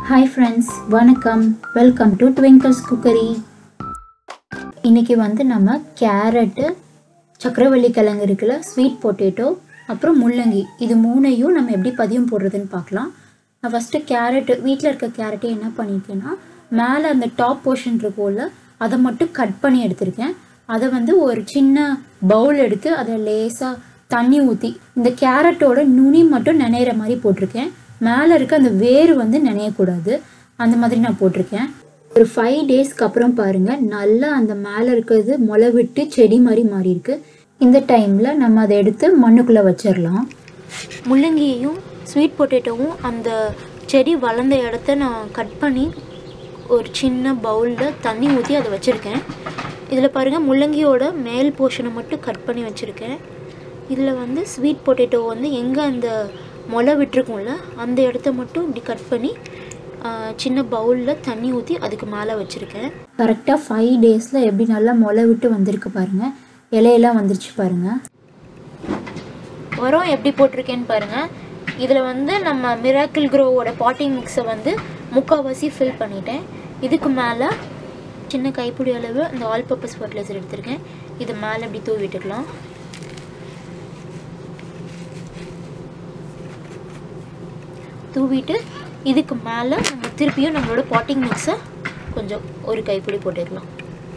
Hi friends வணக்கம் welcome to Twinkle's cookery இன்னைக்கு வந்து நம்ம கேரட்டு சக்கரவள்ளி கிழங்கு இருக்குல்ல ஸ்வீட் பொட்டேட்டோ அப்புறம் முள்ளங்கி இது மூணையும் நம்ம எப்படி பதியம் போடுறதுன்னு பார்க்கலாம் நான் ஃபஸ்ட்டு கேரட்டு வீட்டில் இருக்க கேரட்டை என்ன பண்ணியிருக்கேன்னா மேலே அந்த டாப் போர்ஷன் இருக்கும்ல அதை மட்டும் கட் பண்ணி எடுத்திருக்கேன் அதை வந்து ஒரு சின்ன பவுல் எடுத்து அதை லேசாக தண்ணி ஊற்றி இந்த கேரட்டோட நுனி மட்டும் நினைகிற மாதிரி போட்டிருக்கேன் மேலே இருக்க அந்த வேர் வந்து நினையக்கூடாது அந்த மாதிரி நான் போட்டிருக்கேன் ஒரு ஃபைவ் டேஸ்க்கு அப்புறம் பாருங்கள் நல்லா அந்த மேலே இருக்கிறது முளை விட்டு செடி மாதிரி மாறி இருக்கு இந்த டைமில் நம்ம அதை எடுத்து மண்ணுக்குள்ளே வச்சிடலாம் முள்ளங்கியையும் ஸ்வீட் பொட்டேட்டோவும் அந்த செடி வளர்ந்த இடத்த நான் கட் பண்ணி ஒரு சின்ன பவுலில் தண்ணி ஊற்றி அதை வச்சுருக்கேன் இதில் பாருங்கள் முள்ளங்கியோட மேல் போர்ஷனை மட்டும் கட் பண்ணி வச்சுருக்கேன் இதில் வந்து ஸ்வீட் பொட்டேட்டோ வந்து எங்கே அந்த முளை விட்டுருக்கும்ல அந்த இடத்த மட்டும் இப்படி கட் பண்ணி ஆ, சின்ன பவுலில் தண்ணி ஊற்றி அதுக்கு மேலே வச்சுருக்கேன் கரெக்டாக ஃபைவ் டேஸில் எப்படி நல்லா முளை விட்டு வந்திருக்கு பாருங்கள் இலையெல்லாம் வந்துருச்சு பாருங்கள் உரம் எப்படி போட்டிருக்கேன்னு பாருங்கள் இதில் வந்து நம்ம மிராக்கிள் க்ரோவோட பாட்டிங் மிக்ஸை வந்து முக்கால்வாசி ஃபில் பண்ணிட்டேன் இதுக்கு மேலே சின்ன கைப்பிடி அளவு இந்த ஆல் பர்பஸ் ஃபர்டிலைசர் எடுத்திருக்கேன் இது மேலே இப்படி தூவி விட்டுக்கலாம் தூவிட்டு இதுக்கு மேலே நம்ம திருப்பியும் நம்மளோட பாட்டிங் மிக்ஸை கொஞ்சம் ஒரு கைப்பிடி போட்டுக்கலாம்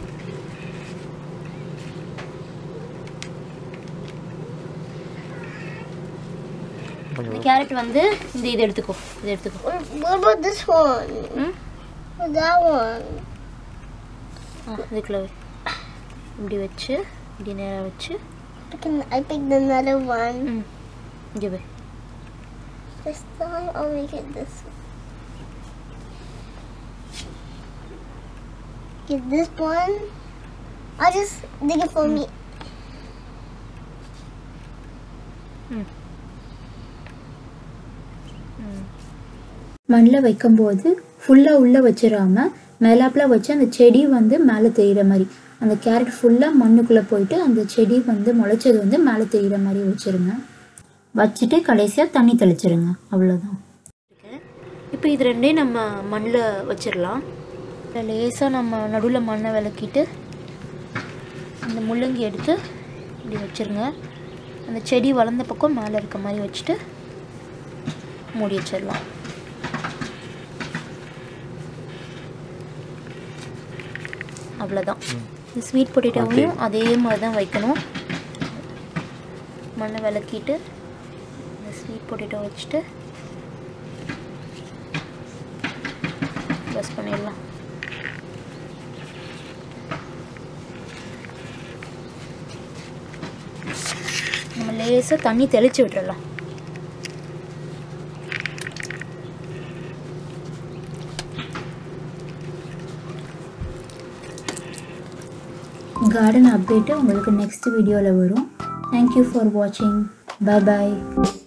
இந்த கேரட் வந்து இந்த இது எடுத்துக்கோ இது எடுத்துக்கோ What about this one? ம் What that one? ஆ இதுக்குள்ள வை. இப்படி வச்சு இப்படி நேராக வச்சு I can I picked another one. ம் இங்கே வை This time I'll make it this one. Get this one. I'll just dig it for me. மண்ணில் வைக்கும்போது ஃபுல்லாக உள்ளே வச்சிடாம மேலாப்பில் வச்சு அந்த செடி வந்து மேலே தெரிகிற மாதிரி அந்த கேரட் ஃபுல்லாக மண்ணுக்குள்ளே போயிட்டு அந்த செடி வந்து முளைச்சது வந்து மேலே தெரிகிற மாதிரி வச்சுருங்க வச்சுட்டு கடைசியாக தண்ணி தெளிச்சிருங்க அவ்வளோதான் இப்போ இது ரெண்டையும் நம்ம மண்ணில் வச்சிடலாம் லேசாக நம்ம நடுவில் மண்ணை விளக்கிட்டு அந்த முள்ளங்கி எடுத்து இப்படி வச்சிருங்க அந்த செடி வளர்ந்த பக்கம் மேலே இருக்க மாதிரி வச்சுட்டு மூடி வச்சிடலாம் அவ்வளோதான் இந்த ஸ்வீட் பொட்டேட்டோவையும் அதே மாதிரி தான் வைக்கணும் மண்ணை விளக்கிட்டு இந்த ஸ்வீட் பொட்டேட்டோ வச்சுட்டு ப்ரெஸ் பண்ணிடலாம் நம்ம லேசாக தண்ணி தெளித்து விட்டுறலாம் கார்டன் அப்டேட்டு உங்களுக்கு நெக்ஸ்ட் வீடியோவில் வரும் தேங்க்யூ ஃபார் வாட்சிங் பை பாய்